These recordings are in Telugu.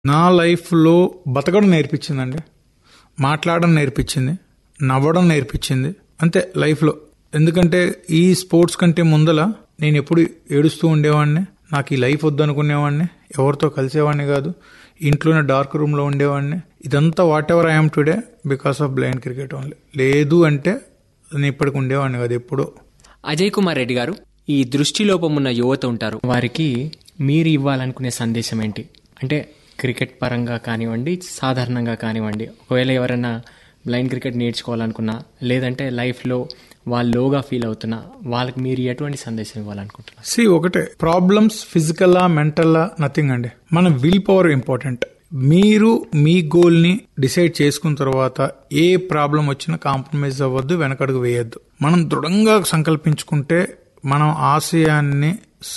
నా లైఫ్లో బతకడం నేర్పించిందండి మాట్లాడడం నేర్పించింది నవ్వడం నేర్పించింది అంతే లైఫ్లో ఎందుకంటే ఈ స్పోర్ట్స్ కంటే ముందల నేను ఎప్పుడు ఏడుస్తూ ఉండేవాడిని నాకు ఈ లైఫ్ వద్దనుకునేవాడిని ఎవరితో కలిసేవాడిని కాదు ఇంట్లోనే డార్క్ రూమ్లో ఉండేవాడిని ఇదంతా whatever I'm today because of blind cricket only లేదు అంటే నేను ఇప్పటికి ఉండేవాడిని కాదు ఎప్పుడో అజయ్ కుమార్ రెడ్డి గారు ఈ దృష్టిలోపం ఉన్న యువత ఉంటారు వారికి మీరు ఇవ్వాలనుకునే సందేశం ఏంటి అంటే క్రికెట్ పరంగా కానివ్వండి సాధారణంగా కానివ్వండి ఒకవేళ ఎవరైనా బ్లైండ్ క్రికెట్ నేర్చుకోవాలనుకున్నా లేదంటే లైఫ్లో వాళ్ళు లోగా ఫీల్ అవుతున్నా వాళ్ళకి మీరు ఎటువంటి సందేశం ఇవ్వాలనుకుంటున్నారు సి ఒకటే ప్రాబ్లమ్స్ ఫిజికల్లా మెంటల్లా నథింగ్ అండి మన విల్ పవర్ ఇంపార్టెంట్ మీరు మీ గోల్ ని డిసైడ్ చేసుకున్న తర్వాత ఏ ప్రాబ్లం వచ్చినా కాంప్రమైజ్ అవ్వద్దు వెనకడుగు వేయొద్దు మనం దృఢంగా సంకల్పించుకుంటే మనం ఆశయాన్ని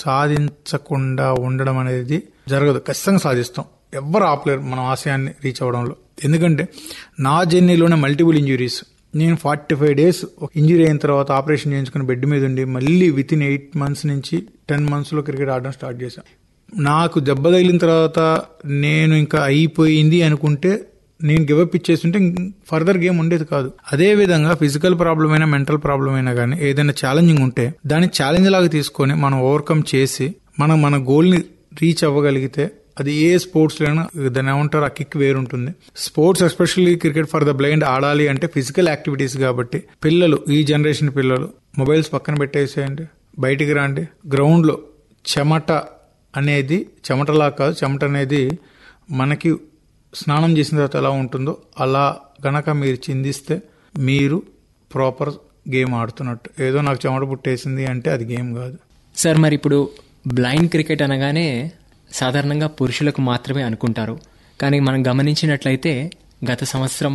సాధించకుండా ఉండడం అనేది జరగదు ఖచ్చితంగా సాధిస్తాం ఎవ్వరు ఆపలేరు మనం ఆశయాన్ని రీచ్ అవ్వడంలో ఎందుకంటే నా జర్నీలోనే మల్టిపుల్ ఇంజురీస్ నేను ఫార్టీ ఫైవ్ డేస్ ఇంజురీ అయిన తర్వాత ఆపరేషన్ చేయించుకుని బెడ్ మీద ఉండి మళ్ళీ విత్ ఇన్ ఎయిట్ మంత్స్ నుంచి టెన్ మంత్స్లో క్రికెట్ ఆడడం స్టార్ట్ చేశాను నాకు దెబ్బ తగిలిన తర్వాత నేను ఇంకా అయిపోయింది అనుకుంటే నేను గివప్ ఇచ్చేస్తుంటే ఫర్దర్ గేమ్ ఉండేది కాదు అదే విధంగా ఫిజికల్ ప్రాబ్లం అయినా మెంటల్ ప్రాబ్లం అయినా కానీ ఏదైనా ఛాలెంజింగ్ ఉంటే దాన్ని ఛాలెంజ్ లాగా తీసుకొని మనం ఓవర్కమ్ చేసి మనం మన గోల్ని రీచ్ అవ్వగలిగితే అది ఏ స్పోర్ట్స్ లోనైనా దాన్ని ఏమంటారు ఆ కిక్ వేరుంటుంది sports especially cricket for the blind ఆడాలి అంటే ఫిజికల్ యాక్టివిటీస్ కాబట్టి పిల్లలు ఈ జనరేషన్ పిల్లలు మొబైల్స్ పక్కన పెట్టేసేయండి బయటికి రాండి గ్రౌండ్ లో చెమట అనేది చెమటలా కాదు చెమట అనేది మనకి స్నానం చేసిన తర్వాత ఎలా ఉంటుందో అలా గనక మీరు చిందిస్తే మీరు ప్రాపర్ గేమ్ ఆడుతున్నట్టు ఏదో నాకు చెమట పుట్టేసింది అంటే అది గేమ్ కాదు సార్ మరి ఇప్పుడు బ్లైండ్ క్రికెట్ అనగానే సాధారణంగా పురుషులకు మాత్రమే అనుకుంటారు కానీ మనం గమనించినట్లయితే గత సంవత్సరం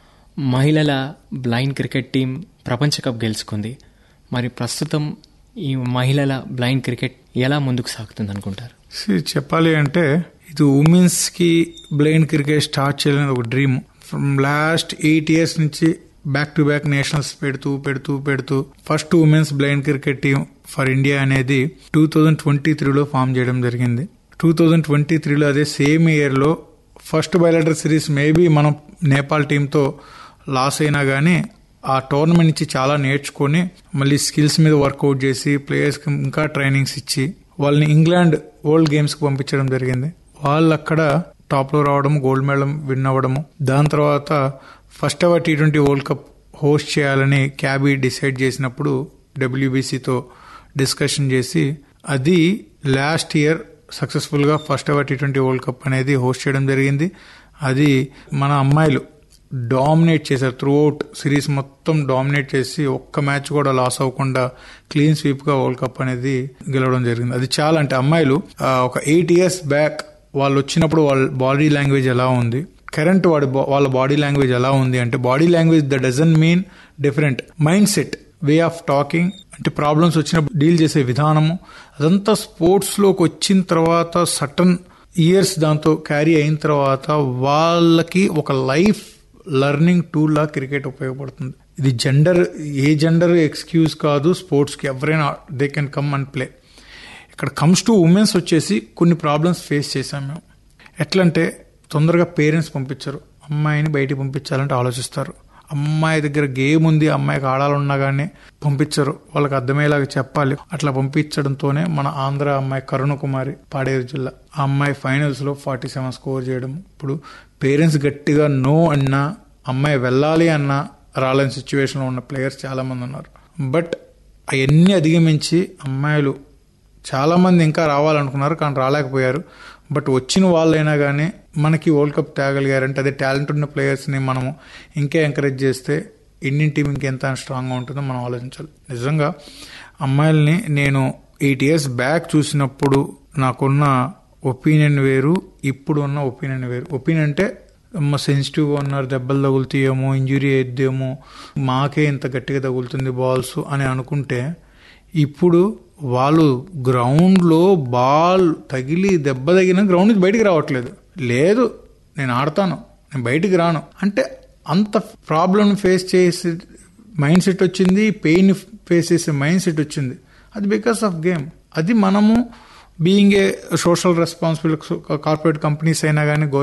మహిళల బ్లైండ్ క్రికెట్ టీం ప్రపంచ కప్ గెలుచుకుంది మరి ప్రస్తుతం ఈ మహిళల బ్లైండ్ క్రికెట్ ఎలా ముందుకు సాగుతుంది అనుకుంటారు See, చెప్పాలి అంటే ఇది ఉమెన్స్ కి బ్లైండ్ క్రికెట్ స్టార్ట్ చేయాలని ఒక dream from last eight years నుంచి బ్యాక్ టు బ్యాక్ నేషనల్స్ పెడుతూ పెడుతూ పెడుతూ first women's blind cricket team for India అనేది టూ థౌజండ్ ట్వంటీ త్రీలో ఫామ్ చేయడం జరిగింది టూ థౌజండ్ ట్వంటీ త్రీలో అదే సేమ్ ఇయర్లో ఫస్ట్ బయలాటర్ సిరీస్ మేబీ మనం నేపాల్ టీంతో లాస్ అయినా కానీ ఆ టోర్నమెంట్ నుంచి చాలా నేర్చుకొని మళ్ళీ స్కిల్స్ మీద వర్కౌట్ చేసి ప్లేయర్స్కి ఇంకా ట్రైనింగ్స్ ఇచ్చి వాళ్ళని ఇంగ్లాండ్ వరల్డ్ గేమ్స్కి పంపించడం జరిగింది వాళ్ళు అక్కడ టాప్లో రావడం గోల్డ్ మెడల్ విన్ అవ్వడము దాని తర్వాత first ever T twenty world cup host చేయాలని క్యాబీ డిసైడ్ చేసినప్పుడు డబ్ల్యూబీసీతో డిస్కషన్ చేసి అది లాస్ట్ ఇయర్ సక్సెస్ఫుల్గా first ever T twenty world cup అనేది హోస్ట్ చేయడం జరిగింది అది మన అమ్మాయిలు డామినేట్ చేశారు త్రూ అవుట్ సిరీస్ మొత్తం డామినేట్ చేసి ఒక్క మ్యాచ్ కూడా లాస్ అవ్వకుండా క్లీన్ స్వీప్ గా వరల్డ్ కప్ అనేది గెలవడం జరిగింది అది చాలా అంటే అమ్మాయిలు ఆ, ఒక ఎయిట్ ఇయర్స్ బ్యాక్ వాళ్ళు వచ్చినప్పుడు వాళ్ళ బాడీ లాంగ్వేజ్ ఎలా ఉంది కరెంట్ వాడి బా- వాళ్ళ బాడీ లాంగ్వేజ్ ఎలా ఉంది అంటే body language the doesn't mean different mindset way of talking అంటే ప్రాబ్లమ్స్ వచ్చినప్పుడు డీల్ చేసే విధానము అదంతా స్పోర్ట్స్ లోకి వచ్చిన తర్వాత సటన్ ఇయర్స్ దాంతో క్యారీ అయిన తర్వాత వాళ్ళకి ఒక లైఫ్ లర్నింగ్ టూల్ లా క్రికెట్ ఉపయోగపడుతుంది ఇది జెండర్ ఏ జెండర్ ఎక్స్క్యూజ్ కాదు స్పోర్ట్స్ కి ఎవరైనా they can come and play ఇక్కడ కమ్స్ టు ఉమెన్స్ వచ్చేసి కొన్ని ప్రాబ్లమ్స్ ఫేస్ చేశాం మేము ఎట్లంటే తొందరగా పేరెంట్స్ పంపించరు అమ్మాయిని బయటికి పంపించాలంటే ఆలోచిస్తారు అమ్మాయి దగ్గర గేమ్ ఉంది అమ్మాయికి ఆడాలన్నా కానీ పంపించరు వాళ్ళకి అర్థమయ్యేలాగా చెప్పాలి అట్లా పంపించడంతోనే మన ఆంధ్ర అమ్మాయి కరుణ కుమారి పాడేరు జిల్లా ఆ అమ్మాయి ఫైనల్స్ లో ఫార్టీ సెవెన్ స్కోర్ చేయడం ఇప్పుడు పేరెంట్స్ గట్టిగా నో అన్నా అమ్మాయి వెళ్ళాలి అన్నా రాలేని సిచ్యువేషన్ లో ఉన్న ప్లేయర్స్ చాలా మంది ఉన్నారు బట్ అవన్నీ అధిగమించి అమ్మాయిలు చాలా మంది ఇంకా రావాలనుకున్నారు కానీ రాలేకపోయారు బట్ వచ్చిన వాళ్ళైనా కానీ మనకి వరల్డ్ కప్ తేగలిగారంటే అదే టాలెంట్ ఉన్న ప్లేయర్స్ని మనము ఇంకా ఎంకరేజ్ చేస్తే ఇండియన్ టీం ఇంకెంత స్ట్రాంగ్గా ఉంటుందో మనం ఆలోచించాలి నిజంగా అమ్మాయిల్ని నేను ఎయిట్ ఇయర్స్ బ్యాక్ చూసినప్పుడు నాకున్న ఒపీనియన్ వేరు ఇప్పుడు ఉన్న ఒపీనియన్ వేరు ఒపీనియన్ అంటే అమ్మ సెన్సిటివ్గా ఉన్నారు దెబ్బలు తగులుతాయేమో ఇంజురీ అయిద్దేమో మాకే ఇంత గట్టిగా తగులుతుంది బాల్స్ అని అనుకుంటే ఇప్పుడు వాళ్ళు గ్రౌండ్లో బాల్ తగిలి దెబ్బ తగిలిన గ్రౌండ్ నుంచి బయటికి రావట్లేదు లేదు నేను ఆడతాను నేను బయటికి రాను అంటే అంత ప్రాబ్లం ఫేస్ చేసి మైండ్ సెట్ వచ్చింది పెయిన్ ఫేస్ చేసే మైండ్ సెట్ వచ్చింది అది బికాస్ ఆఫ్ గేమ్ అది మనము being a social responsible corporate companies అయినా కానీ